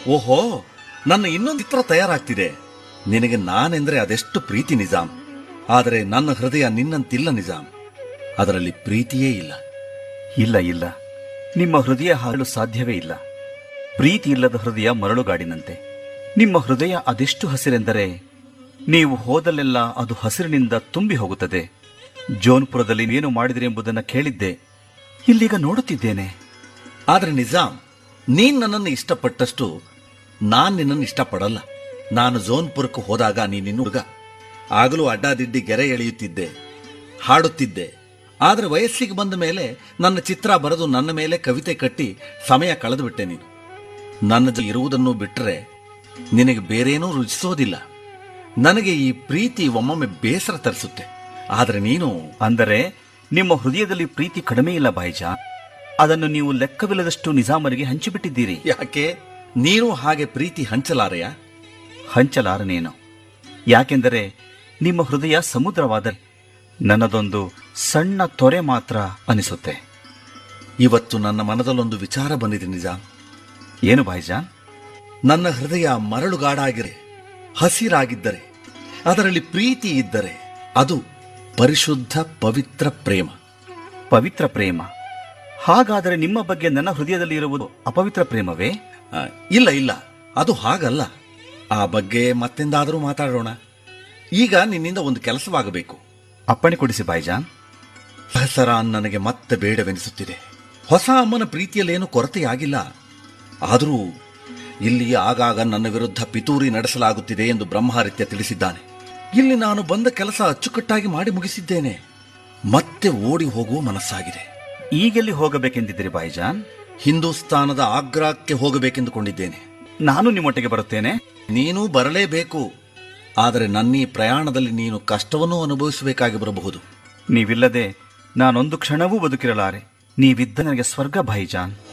ಓಹೋ ನನ್ನ ಇನ್ನೊಂದು ಚಿತ್ರ ತಯಾರಾಗ್ತಿದೆ ನಿನಗೆ ನಾನೆಂದ್ರೆ ಅದೆಷ್ಟು ಪ್ರೀತಿ ನಿಜಾಮ್ ಆದರೆ ನನ್ನ ಹೃದಯ ನಿನ್ನಂತಿಲ್ಲ ನಿಜಾಮ್ ಅದರಲ್ಲಿ ಪ್ರೀತಿಯೇ ಇಲ್ಲ ಇಲ್ಲ ಇಲ್ಲ ನಿಮ್ಮ ಹೃದಯ ಹಾರಲು ಸಾಧ್ಯವೇ ಇಲ್ಲ ಪ್ರೀತಿ ಇಲ್ಲದ ಹೃದಯ ಮರಳುಗಾಡಿನಂತೆ ನಿಮ್ಮ ಹೃದಯ ಅದೆಷ್ಟು ಹಸಿರೆಂದರೆ ನೀವು ಹೋದಲ್ಲೆಲ್ಲ ಅದು ಹಸಿರಿನಿಂದ ತುಂಬಿ ಹೋಗುತ್ತದೆ ಜೋನ್ಪುರದಲ್ಲಿ ಏನು ಮಾಡಿದಿರಿ ಎಂಬುದನ್ನು ಕೇಳಿದ್ದೆ ಇಲ್ಲೀಗ ನೋಡುತ್ತಿದ್ದೇನೆ ಆದರೆ ನಿಜಾಮ್ ನೀನ್ ನನ್ನನ್ನು ಇಷ್ಟಪಟ್ಟಷ್ಟು ನಾನ್ ನಿನ್ನನ್ನು ಇಷ್ಟಪಡಲ್ಲ ನಾನು ಜೋನ್ಪುರಕ್ಕೆ ಹೋದಾಗ ನೀನಿನ್ನು ಹುಡುಗ ಆಗಲೂ ಅಡ್ಡಾದಿಡ್ಡಿ ಗೆರೆ ಎಳೆಯುತ್ತಿದ್ದೆ ಹಾಡುತ್ತಿದ್ದೆ ಆದರೆ ವಯಸ್ಸಿಗೆ ಬಂದ ಮೇಲೆ ನನ್ನ ಚಿತ್ರ ಬರೆದು ನನ್ನ ಮೇಲೆ ಕವಿತೆ ಕಟ್ಟಿ ಸಮಯ ಕಳೆದುಬಿಟ್ಟೆ ನೀನು ನನ್ನ ಜೊತೆ ಇರುವುದನ್ನು ಬಿಟ್ಟರೆ ನಿನಗೆ ಬೇರೇನೂ ರುಚಿಸೋದಿಲ್ಲ ನನಗೆ ಈ ಪ್ರೀತಿ ಒಮ್ಮೊಮ್ಮೆ ಬೇಸರ ತರಿಸುತ್ತೆ ಆದರೆ ನೀನು ಅಂದರೆ ನಿಮ್ಮ ಹೃದಯದಲ್ಲಿ ಪ್ರೀತಿ ಕಡಿಮೆ ಇಲ್ಲ ಬಾಯ್ಜಾ ಅದನ್ನು ನೀವು ಲೆಕ್ಕವಿಲ್ಲದಷ್ಟು ನಿಜಾಮರಿಗೆ ಹಂಚಿಬಿಟ್ಟಿದ್ದೀರಿ ಯಾಕೆ ನೀನು ಹಾಗೆ ಪ್ರೀತಿ ಹಂಚಲಾರೆಯಾ ಹಂಚಲಾರನೇನು ಯಾಕೆಂದರೆ ನಿಮ್ಮ ಹೃದಯ ಸಮುದ್ರವಾದರೆ ನನ್ನದೊಂದು ಸಣ್ಣ ತೊರೆ ಮಾತ್ರ ಅನಿಸುತ್ತೆ ಇವತ್ತು ನನ್ನ ಮನದಲ್ಲೊಂದು ವಿಚಾರ ಬಂದಿದೆ ನಿಜ ಏನು ಬಾಯ್ಜಾನ್ ನನ್ನ ಹೃದಯ ಮರಳುಗಾಡಾಗಿರೆ ಹಸಿರಾಗಿದ್ದರೆ ಅದರಲ್ಲಿ ಪ್ರೀತಿ ಇದ್ದರೆ ಅದು ಪರಿಶುದ್ಧ ಪವಿತ್ರ ಪ್ರೇಮ ಪವಿತ್ರ ಪ್ರೇಮ ಹಾಗಾದರೆ ನಿಮ್ಮ ಬಗ್ಗೆ ನನ್ನ ಹೃದಯದಲ್ಲಿ ಇರುವುದು ಅಪವಿತ್ರ ಪ್ರೇಮವೇ ಆ, ಇಲ್ಲ ಇಲ್ಲ ಅದು ಹಾಗಲ್ಲ ಆ ಬಗ್ಗೆ ಮತ್ತೆಂದಾದರೂ ಮಾತಾಡೋಣ ಈಗ ನಿನ್ನಿಂದ ಒಂದು ಕೆಲಸವಾಗಬೇಕು ಅಪ್ಪಣೆ ಕೊಡಿಸಿ ಬಾಯ್ಜಾನ್ ಸಹಸರಾನ್ ನನಗೆ ಮತ್ತೆ ಬೇಡವೆನಿಸುತ್ತಿದೆ ಹೊಸ ಅಮ್ಮನ ಪ್ರೀತಿಯಲ್ಲೇನು ಕೊರತೆಯಾಗಿಲ್ಲ ಆದರೂ ಇಲ್ಲಿ ಆಗಾಗ ನನ್ನ ವಿರುದ್ಧ ಪಿತೂರಿ ನಡೆಸಲಾಗುತ್ತಿದೆ ಎಂದು ಬ್ರಹ್ಮಹತ್ಯ ತಿಳಿಸಿದ್ದಾನೆ ಇಲ್ಲಿ ನಾನು ಬಂದ ಕೆಲಸ ಅಚ್ಚುಕಟ್ಟಾಗಿ ಮಾಡಿ ಮುಗಿಸಿದ್ದೇನೆ ಮತ್ತೆ ಓಡಿ ಹೋಗುವ ಮನಸ್ಸಾಗಿದೆ ಈಗೆಲ್ಲಿ ಹೋಗಬೇಕೆಂದಿದ್ದೀರಿ ಬಾಯ್ಜಾನ್ ಹಿಂದೂಸ್ತಾನದ ಆಗ್ರಾಕ್ಕೆ ಹೋಗಬೇಕೆಂದುಕೊಂಡಿದ್ದೇನೆ ನಾನು ನಿಮ್ಮೊಟ್ಟಿಗೆ ಬರುತ್ತೇನೆ ನೀನು ಬರಲೇಬೇಕು ಆದರೆ ನನ್ನೀ ಪ್ರಯಾಣದಲ್ಲಿ ನೀನು ಕಷ್ಟವನ್ನೂ ಅನುಭವಿಸಬೇಕಾಗಿ ಬರಬಹುದು ನೀವಿಲ್ಲದೆ ನಾನೊಂದು ಕ್ಷಣವೂ ಬದುಕಿರಲಾರೆ ನೀವಿದ್ದ ನನಗೆ ಸ್ವರ್ಗ ಭಾಯಿಜಾನ್